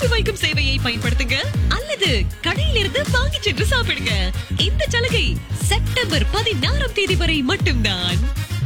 அனுப்பி வைக்கும் சேவையை பயன்படுத்துங்க அல்லது கடையிலிருந்து வாங்கி சென்று சாப்பிடுங்க இந்த சலுகை செப்டம்பர் பதினாறாம் தேதி வரை மட்டும்தான்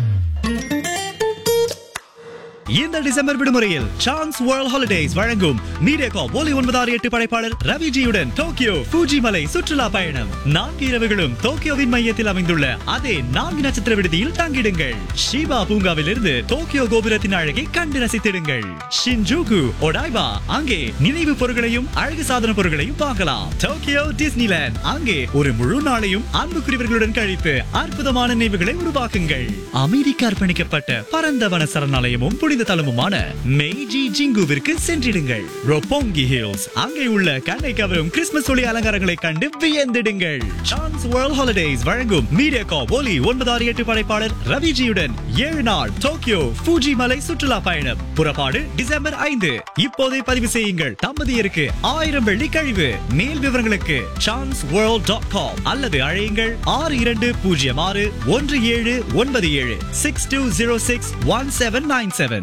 இந்த டிசம்பர் விடுமுறையில் சான்ஸ் வேர்ல்ட் ஹாலிடேஸ் வழங்கும் மீடியாகாம் ஒலி ஒன்பதாறு எட்டு படைப்பாளர் ரவிஜியுடன் டோக்கியோ ஃபூஜி மலை சுற்றுலா பயணம் நான்கு இரவுகளும் டோக்கியோவின் மையத்தில் அமைந்துள்ள அதே நான்கு நட்சத்திர விடுதியில் தங்கிடுங்கள் ஷிபா பூங்காவிலிருந்து டோக்கியோ கோபுரத்தின் அழகை கண்டு ரசித்திடுங்கள் ஷின்ஜூகு ஒடாய்பா அங்கே நினைவு பொருட்களையும் அழகு சாதன பொருட்களையும் வாங்கலாம் டோக்கியோ டிஸ்னிலேண்ட் அங்கே ஒரு முழு நாளையும் அன்புக்குரியவர்களுடன் கழித்து அற்புதமான நினைவுகளை உருவாக்குங்கள் அமெரிக்க அர்ப்பணிக்கப்பட்ட பரந்த வன சரணாலயமும் புனித தலமுமான மெய்ஜி ஜிங்குவிற்கு சென்றிடுங்கள் ரொப்போங்கி ஹில்ஸ் அங்கே உள்ள கண்ணை கவரும் கிறிஸ்துமஸ் ஒளி அலங்காரங்களை கண்டு வியந்திடுங்கள் சான்ஸ் வேர்ல்ட் ஹாலிடேஸ் வழங்கும் மீடியா கா ஒலி ஒன்பதாறு எட்டு படைப்பாளர் ரவிஜியுடன் ஏழு நாள் டோக்கியோ ஃபூஜி மலை சுற்றுலா பயணம் புறப்பாடு டிசம்பர் ஐந்து இப்போதே பதிவு செய்யுங்கள் தம்பதியருக்கு ஆயிரம் வெள்ளி கழிவு மேல் விவரங்களுக்கு சான்ஸ் வேர்ல்ட் டாட் காம் அல்லது அழையுங்கள் ஆறு இரண்டு பூஜ்ஜியம் ஆறு ஒன்று ஏழு ஒன்பது ஏழு six two zero six one seven nine seven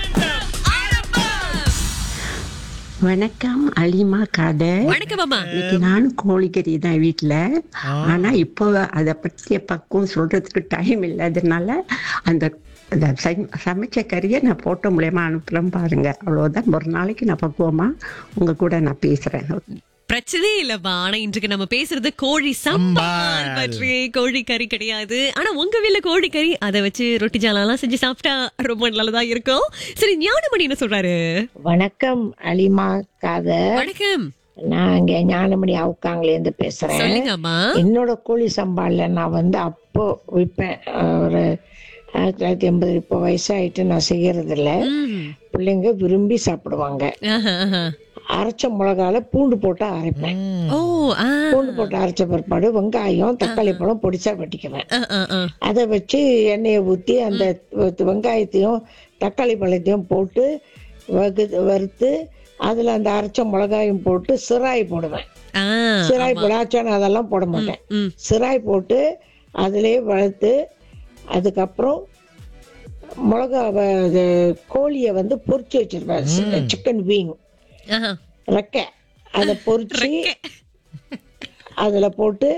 வணக்கம் அலிமா கதை வணக்கம் அம்மா இன்னைக்கு நானும் கோழிக்கறி தான் வீட்டுல ஆனா இப்போ அதை பற்றிய பக்குவம் சொல்றதுக்கு டைம் இல்லாததுனால அந்த அந்த சை- சமைச்ச கறியை நான் போட்டோ மூலயமா அனுப்புறேன் பாருங்க அவ்வளவுதான் ஒரு நாளைக்கு நான் பக்குவமா உங்க கூட நான் பேசுறேன் பிரச்சனையே இல்லப்பா ஆனா இன்றைக்கு நம்ம பேசுறது கோழி சம்பால் பற்றி கோழி கறி கிடையாது ஆனா உங்க வீட்ல கோழி கறி அதை வச்சு ரொட்டி ஜாலாம் செஞ்சு சாப்பிட்டா ரொம்ப நல்லதா இருக்கும் சரி ஞானமணி என்ன சொல்றாரு வணக்கம் அலிமா கதை வணக்கம் நான் இங்க ஞானமணி அவுக்காங்களேருந்து பேசுறேன் சொல்லுங்க அம்மா என்னோட கோழி சம்பால்ல நான் வந்து அப்போ விற்பேன் அஹ், ஒரு ஆயிரத்தி தொள்ளாயிரத்தி எண்பது இப்போ வயசாயிட்டு நான் செய்யறது இல்ல ம். பிள்ளைங்க விரும்பி சாப்பிடுவாங்க ஆஹா, ஆஹா. அரைச்ச மிளகால பூண்டு போட்டு அரைப்பேன் ஓ ஆ, பூண்டு போட்டு அரைச்ச பிற்பாடு வெங்காயம் தக்காளி பழம் பொடிச்சா வெட்டிக்குவேன் ஆ, ஆ, ஆ. அதை வச்சு எண்ணெயை ஊற்றி அந்த வெ- வெங்காயத்தையும் தக்காளி பழத்தையும் போட்டு வகு வறுத்து அதில் அந்த அரைச்ச மிளகாயும் போட்டு சிராய் போடுவேன் ஆ, சிராய் போடாச்சான அதெல்லாம் போட மாட்டேன் ம். சிராய் போட்டு அதிலே வளர்த்து அதுக்கப்புறம் மிளகா வ- இது கோழியை வந்து பொரிச்சு வச்சிருப்பேன் சிக்கன் வீங் ஆஹா. ரெக்கை அதை பொரிச்சு அதில் போட்டு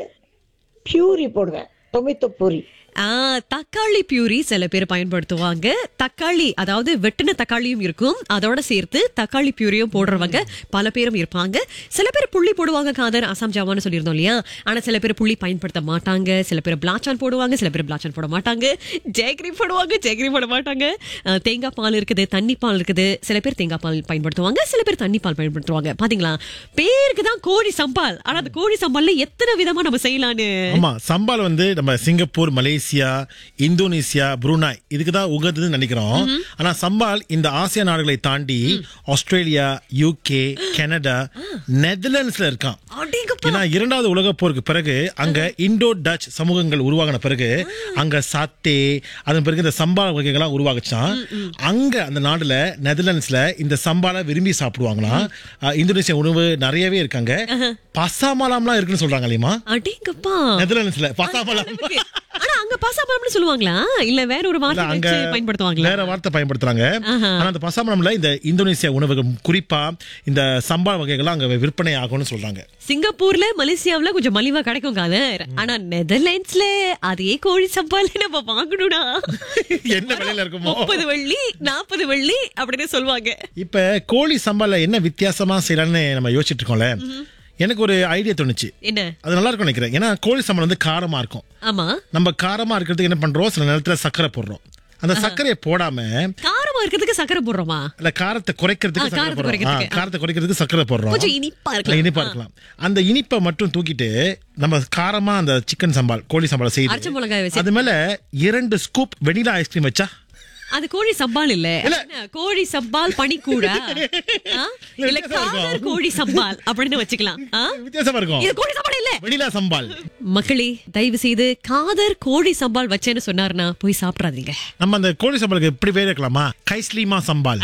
பியூரி போடுவேன் டொமேட்டோ பூரி ஆ, தக்காளி பியூரி சில பேர் பயன்படுத்துவாங்க தக்காளி அதாவது வெட்டின தக்காளியும் இருக்கும் அதோட சேர்த்து தக்காளி பியூரியும் போடுறவங்க பல பேரும் இருப்பாங்க சில பேர் புள்ளி போடுவாங்க காதர் அசாம் ஜாவான்னு சொல்லியிருந்தோம் இல்லையா ஆனா சில பேர் புள்ளி பயன்படுத்த மாட்டாங்க சில பேர் பிளாச்சான் போடுவாங்க சில பேர் பிளாச்சான் போட மாட்டாங்க ஜேக்ரி போடுவாங்க ஜேக்ரி போட மாட்டாங்க ஆ, தேங்காய் பால் இருக்குது தண்ணி பால் இருக்குது சில பேர் தேங்காய் பால் பயன்படுத்துவாங்க சில பேர் தண்ணி பால் பயன்படுத்துவாங்க பாத்தீங்களா பேருக்கு தான் கோழி சம்பால் ஆனா அந்த கோழி சம்பால்ல எத்தனை விதமா நம்ம செய்யலான்னு ஆமா சம்பால் வந்து நம்ம சிங்கப்பூர் மலேசியா இந்தோனேசியா புருனாய் இதுக்கு தான் உகந்ததுன்னு நினைக்கிறோம் ஆனா சம்பால் இந்த ஆசிய நாடுகளை தாண்டி ஆஸ்திரேலியா யூகே கனடா நெதர்லாண்ட்ஸ்ல இருக்கான் அடேங்கப்பா. ஏன்னா இரண்டாவது உலக போருக்கு பிறகு அங்க இண்டோ டச் சமூகங்கள் உருவாகின பிறகு அங்க சாத்தே அதன் பிறகு இந்த சம்பால் வகைகள்லாம் உருவாகுச்சான் அங்க அந்த நாடுல நெதர்லாண்ட்ஸ்ல இந்த சம்பாலை விரும்பி சாப்பிடுவாங்களாம் அஹ், இந்தோனேசியா உணவு நிறையவே இருக்காங்க பசாமலாம்லாம் இருக்குன்னு சொல்றாங்க இல்லையமா அடேங்கப்பா நெதர்லாண்ட்ஸ்ல பசாமலாம் ஆனா அங்க பாசாபலம்னு சொல்லுவாங்களா இல்ல வேற ஒரு இல்ல, வார்த்தை அங்க வச்சு பயன்படுத்துவாங்களா வேற வார்த்தை பயன்படுத்துறாங்க ஆஹா. ஆனா அந்த பசாமலம்ல இந்த இந்தோனேசியா உணவுகள் குறிப்பா இந்த சம்பா வகைகள் அங்க விற்பனை ஆகும்னு சொல்றாங்க சிங்கப்பூர்ல மலேசியாவுல கொஞ்சம் மலிவா கிடைக்கும் காதர் ஆனா நெதர்லாண்ட்ஸ்ல அதே கோழி சம்பால நம்ம வாங்கணும்னா என்ன விலையில இருக்குமோ முப்பது வெள்ளி நாற்பது வெள்ளி அப்படின்னு சொல்லுவாங்க இப்ப கோழி சம்பால என்ன வித்தியாசமா செய்யலாம்னு நம்ம யோசிச்சுட்டு இருக்கோம்ல எனக்கு ஒரு ஐடியா தோணுச்சு என்ன அது நல்லா இருக்கும் நினைக்கிறேன் ஏன்னா கோழி சம்பளம் வந்து காரமா இருக்கும் ஆமா நம்ம காரமா இருக்கிறதுக்கு என்ன பண்றோம் சில நேரத்துல சர்க்கரை போடுறோம் அந்த சர்க்கரையை போடாம காரமா இருக்கிறதுக்கு சக்கரை போடுறோமா இல்ல காரத்தை குறைக்கிறதுக்கு ஆ, சர்க்கரை காரத்தை போடுறோம் ஆ, குறைக்கிறதுக்கு. காரத்தை குறைக்கிறதுக்கு சர்க்கரை போடுறோம் கொஞ்சம் இனிப்பா இருக்கலாம். இனிப்பா இருக்கலாம் அந்த இனிப்பை மட்டும் தூக்கிட்டு நம்ம காரமா அந்த சிக்கன் சம்பால் கோழி சம்பால் அரைச்ச செய்து மிளகாய் வச்சு அது மேல இரண்டு ஸ்கூப் வெனிலா ஐஸ்கிரீம் வச்சா அது கோழி சம்பால் இல்ல என்ன, கோழி சம்பால் பனிக்கூடா ஆ? இல்ல வித்தியாசமா இருக்கும். காதர் கோழி சம்பால் அப்படின்னு வச்சுக்கலாம் ஆ? வித்தியாசமா இது இருக்கும் கோழி சம்பால் இல்ல வெனிலா சம்பால் மக்களே தயவு செய்து காதர் கோழி சம்பால் வச்சேன்னு சொன்னாருன்னா போய் சாப்பிடாதீங்க நம்ம அந்த கோழி சம்பாலுக்கு எப்படி பேர் வைக்கலாமா கைஸ்லீமா சம்பால்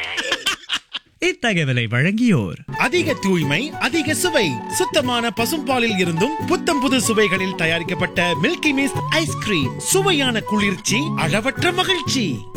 இத்தகவலை வழங்கியோர் அதிக தூய்மை அதிக சுவை சுத்தமான பசும்பாலில் இருந்தும் புத்தம் புது சுவைகளில் தயாரிக்கப்பட்ட மில்கி மிஸ்ட் ஐஸ்கிரீம் சுவையான குளிர்ச்சி அளவற்ற மகிழ்ச்சி